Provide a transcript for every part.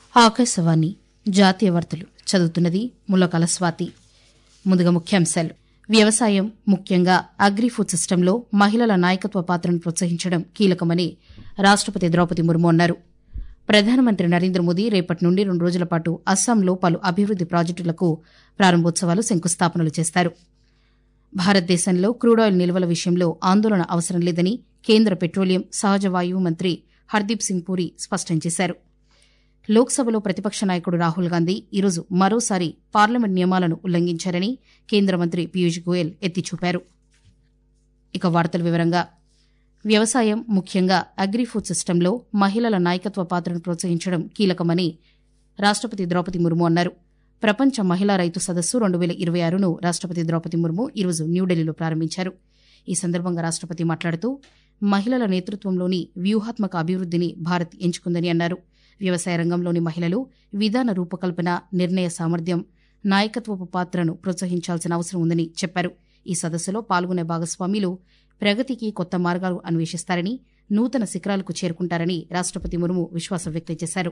ఆకాశవాణి జాతీయ వార్తలు చదువుతున్నది ముల్లకాల స్వాతి ముందుగా ముఖ్యాంశాలు వ్యవసాయం ముఖ్యంగా అగ్రి ఫుడ్ సిస్టంలో మహిళల నాయకత్వ పాత్రను ప్రోత్సహించడం కీలకమని రాష్టపతి ద్రౌపది ముర్ము అన్నారు ప్రధానమంత్రి నరేంద్ర మోదీ రేపటి నుండి రెండు రోజుల పాటు అస్సాంలో పలు అభివృద్ది ప్రాజెక్టులకు ప్రారంభోత్సవాలు శంకుస్థాపనలు చేస్తారు భారతదేశంలో క్రూడాయిల్ నిల్వల విషయంలో ఆందోళన అవసరం లేదని కేంద్ర పెట్రోలియం సహజ వాయువు మంత్రి హర్దీప్ సింగ్ పూరి స్పష్టం చేశారు లోక్సభలో ప్రతిపక్ష నాయకుడు రాహుల్ గాంధీ ఈరోజు మరోసారి పార్లమెంట్ నియమాలను ఉల్లంఘించారని కేంద్ర మంత్రి పీయూష్ గోయల్ ఎత్తిచూపారు ఇక వార్తల వివరంగా వ్యవసాయం ముఖ్యంగా అగ్రి ఫుడ్ సిస్టంలో మహిళల నాయకత్వ పాత్రను ప్రోత్సహించడం కీలకమని రాష్టపతి ద్రౌపది ముర్ము అన్నారు ప్రపంచ మహిళా రైతు సదస్సు రెండు వేల ఇరవై ఆరును రాష్టపతి ద్రౌపది ముర్ము ఈరోజు న్యూఢిల్లీలో ప్రారంభించారు ఈ సందర్భంగా రాష్టపతి మాట్లాడుతూ మహిళల నేతృత్వంలోని వ్యూహాత్మక అభివృద్దిని భారత్ ఎంచుకుందని అన్నారు వ్యవసాయ రంగంలోని మహిళలు విధాన రూపకల్పన నిర్ణయ సామర్థ్యం నాయకత్వపు పాత్రను ప్రోత్సహించాల్సిన అవసరం ఉందని చెప్పారు ఈ సదస్సులో పాల్గొనే భాగస్వాములు ప్రగతికి కొత్త మార్గాలు అన్వేషిస్తారని నూతన శిఖరాలకు చేరుకుంటారని రాష్టపతి ముర్ము విశ్వాసం వ్యక్తం చేశారు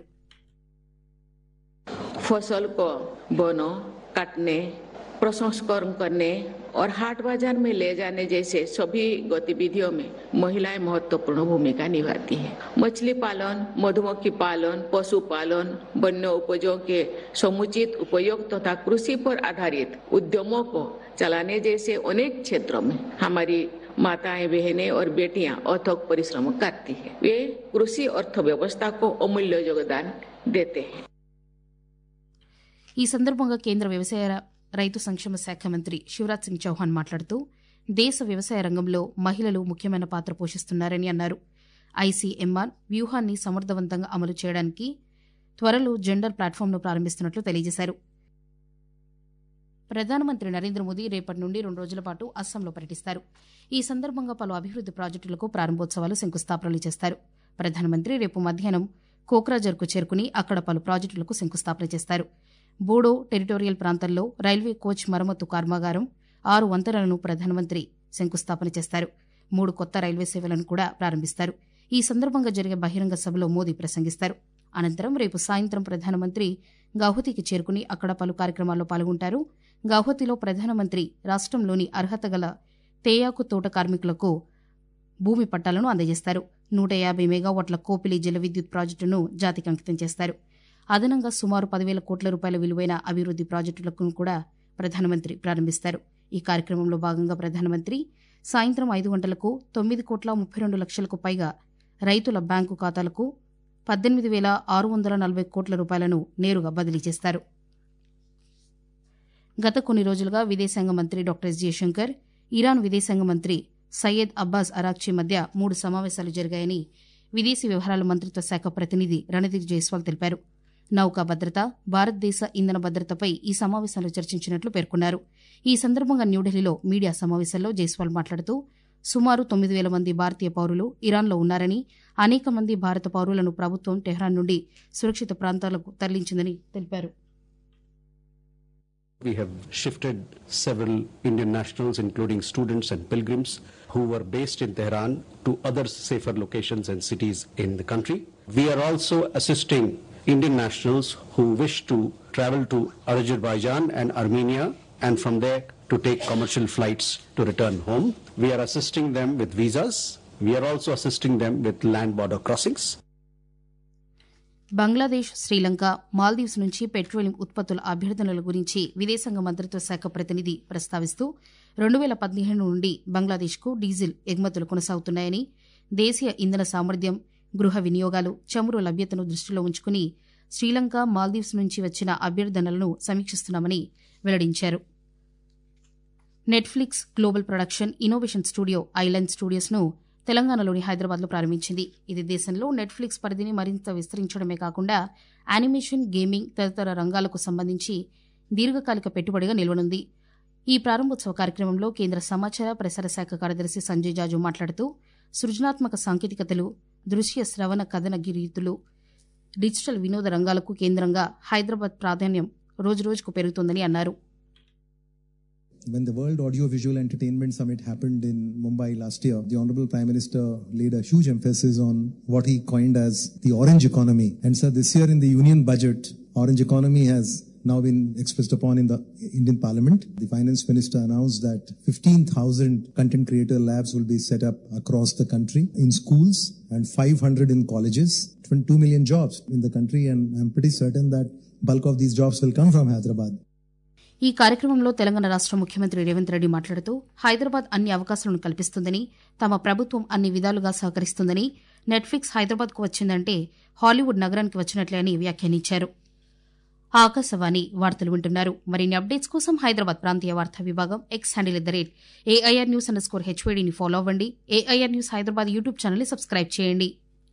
फसल को बोनो काटने प्रसंस्करण करने और हाट बाजार में ले जाने जैसे सभी गतिविधियों में महिलाएं महत्वपूर्ण भूमिका निभाती हैं मछली पालन मधुमक्खी पालन पशुपालन वन्य उपजों के समुचित उपयोग तथा कृषि पर आधारित उद्यमों को चलाने जैसे अनेक क्षेत्रों में हमारी माताएं बहनें और बेटियां अथक परिश्रम करती हैं वे कृषि अर्थव्यवस्था को अमूल्य योगदान देते हैं ఈ సందర్భంగా కేంద్ర వ్యవసాయ రైతు సంక్షేమ శాఖ మంత్రి శివరాజ్ సింగ్ చౌహాన్ మాట్లాడుతూ దేశ వ్యవసాయ రంగంలో మహిళలు ముఖ్యమైన పాత్ర పోషిస్తున్నారని అన్నారు ఐసీఎంఆర్ వ్యూహాన్ని సమర్థవంతంగా అమలు చేయడానికి త్వరలో జెండర్ ప్లాట్ఫామ్ను ప్రారంభిస్తున్నట్లు తెలియజేశారు ప్రధానమంత్రి నరేంద్ర మోదీ రేపటి నుండి రెండు రోజుల పాటు అస్సాంలో పర్యటిస్తారు ఈ సందర్భంగా పలు అభివృద్ది ప్రాజెక్టులకు ప్రారంభోత్సవాలు శంకుస్థాపనలు చేస్తారు ప్రధానమంత్రి రేపు మధ్యాహ్నం కోక్రాజర్కు చేరుకుని అక్కడ పలు ప్రాజెక్టులకు శంకుస్థాపన చేస్తారు బోడో టెరిటోరియల్ ప్రాంతంలో రైల్వే కోచ్ మరమ్మతు కర్మాగారం ఆరు వంతెనలను ప్రధానమంత్రి శంకుస్థాపన చేస్తారు మూడు కొత్త రైల్వే సేవలను కూడా ప్రారంభిస్తారు ఈ సందర్భంగా జరిగే బహిరంగ సభలో మోదీ ప్రసంగిస్తారు అనంతరం రేపు సాయంత్రం ప్రధానమంత్రి గౌహతికి చేరుకుని అక్కడ పలు కార్యక్రమాల్లో పాల్గొంటారు గౌహతిలో ప్రధానమంత్రి రాష్ట్రంలోని అర్హత గల తేయాకు తోట కార్మికులకు భూమి పట్టాలను అందజేస్తారు నూట యాభై మెగావాట్ల కోపిలి జల విద్యుత్ ప్రాజెక్టును జాతికి అంకితం చేస్తారు అదనంగా సుమారు పదివేల కోట్ల రూపాయల విలువైన అభివృద్ది ప్రాజెక్టులను కూడా ప్రధానమంత్రి ప్రారంభిస్తారు ఈ కార్యక్రమంలో భాగంగా ప్రధానమంత్రి సాయంత్రం ఐదు గంటలకు తొమ్మిది కోట్ల ముప్పై రెండు లక్షలకు పైగా రైతుల బ్యాంకు ఖాతాలకు పద్దెనిమిది వేల ఆరు వందల నలభై కోట్ల రూపాయలను నేరుగా బదిలీ చేస్తారు గత కొన్ని రోజులుగా విదేశాంగ మంత్రి డాక్టర్ ఎస్ జయశంకర్ ఇరాన్ విదేశాంగ మంత్రి సయ్యద్ అబ్బాస్ అరాక్చీ మధ్య మూడు సమావేశాలు జరిగాయని విదేశీ వ్యవహారాల మంత్రిత్వ శాఖ ప్రతినిధి రణదీప్ జైస్వాల్ తెలిపారు నౌకా భద్రత భారతదేశ ఇంధన భద్రతపై ఈ సమావేశంలో చర్చించినట్లు పేర్కొన్నారు ఈ సందర్భంగా న్యూఢిల్లీలో మీడియా సమావేశంలో జైస్వాల్ మాట్లాడుతూ సుమారు తొమ్మిది వేల మంది భారతీయ పౌరులు ఇరాన్లో ఉన్నారని అనేక మంది భారత పౌరులను ప్రభుత్వం టెహ్రాన్ నుండి సురక్షిత ప్రాంతాలకు తరలించిందని తెలిపారు We have shifted several Indian nationals, including students and pilgrims, who were based in Tehran to other safer locations and cities in the country. We are also assisting Indian nationals who wish to travel to Azerbaijan and Armenia and from there to take commercial flights to return home. We are assisting them with visas. We are also assisting them with land border crossings. Bangladesh Sri Lanka Maldives నుంచి petroleum ఉత్పత్తుల అభ్యర్థనల గురించి విదేశాంగ మంత్రిత్వ శాఖ ప్రతినిధి ప్రస్తావిస్తూ రెండు వేల పదిహేను నుండి బంగ్లాదేశ్కు డీజిల్ ఎగుమతులు కొనసాగుతున్నాయని దేశీయ ఇంధన సామర్థ్యం గృహ వినియోగాలు చమురు లభ్యతను దృష్టిలో ఉంచుకుని శ్రీలంక మాల్దీవ్స్ నుంచి వచ్చిన అభ్యర్థనలను సమీక్షిస్తున్నామని వెల్లడించారు Netflix global production innovation studio island స్టూడియోస్ను తెలంగాణలోని హైదరాబాద్లో ప్రారంభించింది ఇది దేశంలో నెట్ఫ్లిక్స్ పరిధిని మరింత విస్తరించడమే కాకుండా యానిమేషన్ గేమింగ్ తదితర రంగాలకు సంబంధించి దీర్ఘకాలిక పెట్టుబడిగా నిలవనుంది ఈ ప్రారంభోత్సవ కార్యక్రమంలో కేంద్ర సమాచార ప్రసార శాఖ కార్యదర్శి సంజయ్ జాజు మాట్లాడుతూ సృజనాత్మక సాంకేతికతలు దృశ్య శ్రవణ కథన రీతులు డిజిటల్ వినోద రంగాలకు కేంద్రంగా హైదరాబాద్ ప్రాధాన్యం రోజురోజుకు పెరుగుతోందని అన్నారు When the World Audiovisual Entertainment Summit happened in Mumbai last year, the Honorable Prime Minister laid a huge emphasis on what he coined as the orange economy. And so this year in the Union budget, orange economy has now been expressed upon in the Indian Parliament. The Finance Minister announced that 15,000 content creator labs will be set up across the country in schools and 500 in colleges. 2 million jobs in the country, and I'm pretty certain that bulk of these jobs will come from Hyderabad. ఈ కార్యక్రమంలో తెలంగాణ రాష్ట ముఖ్యమంత్రి రేవంత్ రెడ్డి మాట్లాడుతూ హైదరాబాద్ అన్ని అవకాశాలను కల్పిస్తుందని తమ ప్రభుత్వం అన్ని విధాలుగా సహకరిస్తుందని నెట్ఫ్లిక్స్ హైదరాబాద్కు వచ్చిందంటే హాలీవుడ్ నగరానికి వచ్చినట్లే అని వ్యాఖ్యానించారు ఆకాశవాణి వార్తలు వింటున్నారు మరిన్ని అప్డేట్స్ కోసం హైదరాబాద్ ప్రాంతీయ వార్తా విభాగం X handle at the rate AIR news underscore స్కోర్ హెచ్వేడీని ఫాలో అవ్వండి ఏఐఆర్ న్యూస్ హైదరాబాద్ యూట్యూబ్ ఛానల్ని సబ్స్క్రైబ్ చేయండి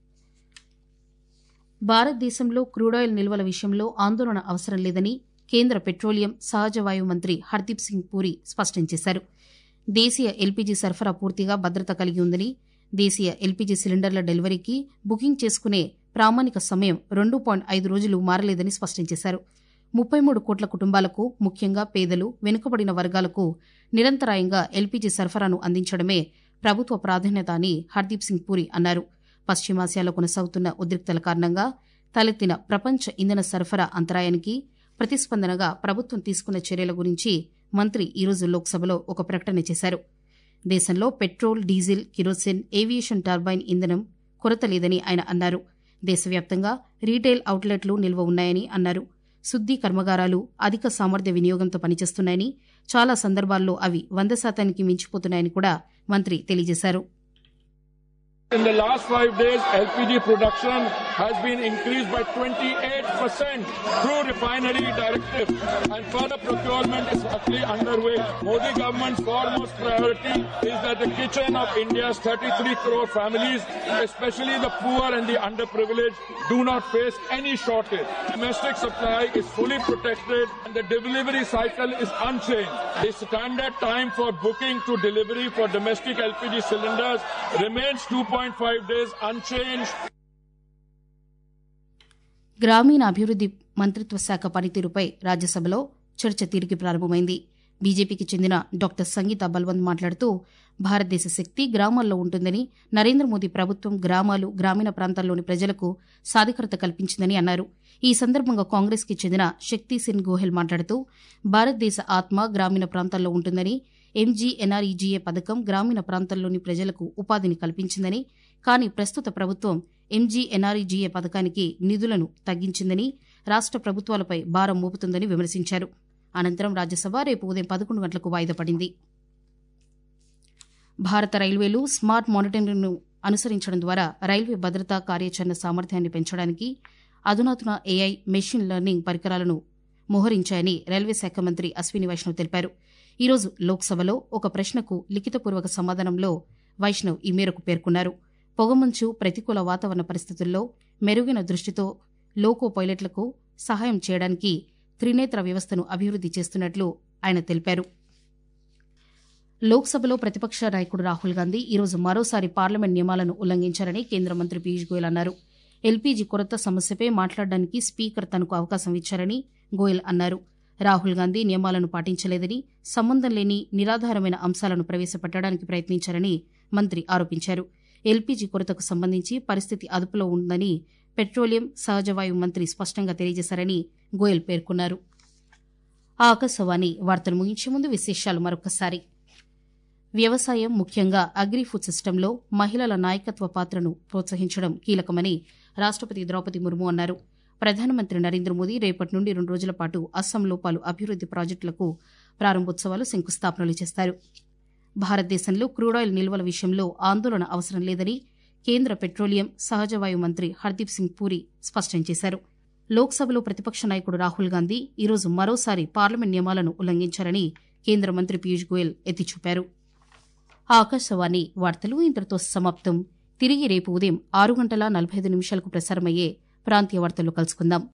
భారతదేశంలో క్రూడాయిల్ నిల్వల విషయంలో ఆందోళన అవసరం లేదని కేంద్ర పెట్రోలియం సహజ వాయువు మంత్రి హర్దీప్ సింగ్ పూరి స్పష్టం చేశారు దేశీయ ఎల్పీజీ సరఫరా పూర్తిగా భద్రత కలిగి ఉందని దేశీయ ఎల్పీజీ సిలిండర్ల డెలివరీకి బుకింగ్ చేసుకునే ప్రామాణిక సమయం రెండు పాయింట్ ఐదు రోజులు మారలేదని స్పష్టం చేశారు ముప్పై మూడు కోట్ల కుటుంబాలకు ముఖ్యంగా పేదలు వెనుకబడిన వర్గాలకు నిరంతరాయంగా ఎల్పీజీ సరఫరాను అందించడమే ప్రభుత్వ ప్రాధాన్యత అని హర్దీప్ సింగ్ పూరి అన్నారు పశ్చిమాసియాలో కొనసాగుతున్న ఉద్రిక్తల కారణంగా తలెత్తిన ప్రపంచ ఇంధన సరఫరా అంతరాయానికి ప్రతిస్పందనగా ప్రభుత్వం తీసుకున్న చర్యల గురించి మంత్రి ఈరోజు లోక్సభలో ఒక ప్రకటన చేశారు దేశంలో petrol diesel kerosene aviation turbine ఇంధనం కొరత లేదని ఆయన అన్నారు దేశవ్యాప్తంగా రీటైల్ అవుట్లెట్లు నిల్వ ఉన్నాయని అన్నారు శుద్ది కర్మాగారాలు అధిక సామర్థ్య వినియోగంతో పనిచేస్తున్నాయని చాలా సందర్భాల్లో అవి వంద శాతానికి మించిపోతున్నాయని కూడా మంత్రి తెలియజేశారు In the last five days, LPG production has been increased by 28% through refinery directive and further procurement is actually underway. Modi government's foremost priority is that the kitchen of India's 33 crore families, especially the poor and the underprivileged, do not face any shortage. Domestic supply is fully protected and the delivery cycle is unchanged. The standard time for booking to delivery for domestic LPG cylinders remains 2.5 days unchanged. గ్రామీణ అభివృద్ది మంత్రిత్వ శాఖ పనితీరుపై రాజ్యసభలో చర్చ తిరిగి ప్రారంభమైంది బీజేపీకి చెందిన డాక్టర్ సంగీత బల్వంత్ మాట్లాడుతూ భారతదేశ శక్తి గ్రామాల్లో ఉంటుందని నరేంద్ర మోదీ ప్రభుత్వం గ్రామాలు గ్రామీణ ప్రాంతాల్లోని ప్రజలకు సాధికారత కల్పించిందని అన్నారు ఈ సందర్భంగా కాంగ్రెస్కి చెందిన శక్తి సిన్ గోహెల్ మాట్లాడుతూ భారతదేశ ఆత్మ గ్రామీణ ప్రాంతాల్లో ఉంటుందని ఎంజీఎన్ఆర్ఈజీఏ పథకం గ్రామీణ ప్రాంతాల్లోని ప్రజలకు ఉపాధిని కల్పించిందని కానీ ప్రస్తుత ప్రభుత్వం ఎంజీఎన్ఆర్ఈజీఏ పథకానికి నిధులను తగ్గించిందని రాష్ట ప్రభుత్వాలపై భారం మోపుతుందని విమర్శించారు అనంతరం రాజ్యసభ రేపు ఉదయం పదకొండు గంటలకు వాయిదా పడింది భారత రైల్వేలు స్మార్ట్ మానిటరింగ్ను అనుసరించడం ద్వారా రైల్వే భద్రతా కార్యాచరణ సామర్థ్యాన్ని పెంచడానికి అధునాతన ఏఐ మెషిన్ లెర్నింగ్ పరికరాలను మోహరించాయని రైల్వే శాఖ మంత్రి అశ్విని వైష్ణవ్ తెలిపారు ఈరోజు లోక్సభలో ఒక ప్రశ్నకు లిఖితపూర్వక సమాధానంలో వైష్ణవ్ ఈ మేరకు పేర్కొన్నారు పొగమంచు ప్రతికూల వాతావరణ పరిస్థితుల్లో మెరుగైన దృష్టితో లోకో పైలట్లకు సహాయం చేయడానికి త్రినేత్ర వ్యవస్థను అభివృద్ది చేస్తున్నట్లు ఆయన తెలిపారు లోక్సభలో ప్రతిపక్ష నాయకుడు రాహుల్ గాంధీ ఈరోజు మరోసారి పార్లమెంట్ నియమాలను ఉల్లంఘించారని కేంద్ర మంత్రి పీయూష్ గోయల్ అన్నారు ఎల్పీజీ కొరత సమస్యపై మాట్లాడడానికి స్పీకర్ తనకు అవకాశం ఇచ్చారని గోయల్ అన్నారు రాహుల్ గాంధీ నియమాలను పాటించలేదని సంబంధం లేని నిరాధారమైన అంశాలను ప్రవేశపెట్టడానికి ప్రయత్నించారని మంత్రి ఆరోపించారు ఎల్పీజీ కొరతకు సంబంధించి పరిస్థితి అదుపులో ఉందని పెట్రోలియం సహజవాయువు మంత్రి స్పష్టంగా తెలియజేశారని గోయల్ పేర్కొన్నారు ఆకాశవాణి వార్తలు ముగించే ముందు విశేషాలు మరొకసారి వ్యవసాయం ముఖ్యంగా అగ్రి ఫుడ్ సిస్టంలో మహిళల నాయకత్వ పాత్రను ప్రోత్సహించడం కీలకమని రాష్టపతి ద్రౌపది ముర్ము అన్నారు ప్రధానమంత్రి నరేంద్ర మోదీ రేపటి నుండి రెండు రోజుల పాటు అస్సాంలో పలు అభివృద్ది ప్రాజెక్టులకు ప్రారంభోత్సవాలు శంకుస్థాపనలు చేస్తారు భారతదేశంలో క్రూడాయిల్ నిల్వల విషయంలో ఆందోళన అవసరం లేదని కేంద్ర పెట్రోలియం సహజవాయు మంత్రి హర్దీప్ సింగ్ పూరి స్పష్టం చేశారు లోక్సభలో ప్రతిపక్ష నాయకుడు రాహుల్ గాంధీ ఈరోజు మరోసారి పార్లమెంట్ నియమాలను ఉల్లంఘించారని కేంద్ర మంత్రి పీయూష్ గోయల్ ఎత్తిచూపారు ఆకాశవాణి వార్తలు ఇంతటితో సమాప్తం తిరిగి రేపు ఉదయం ఆరు గంటల నలభై ఐదు నిమిషాలకు ప్రసారమయ్యే ప్రాంతీయ వార్తల్లో కలుసుకుందాం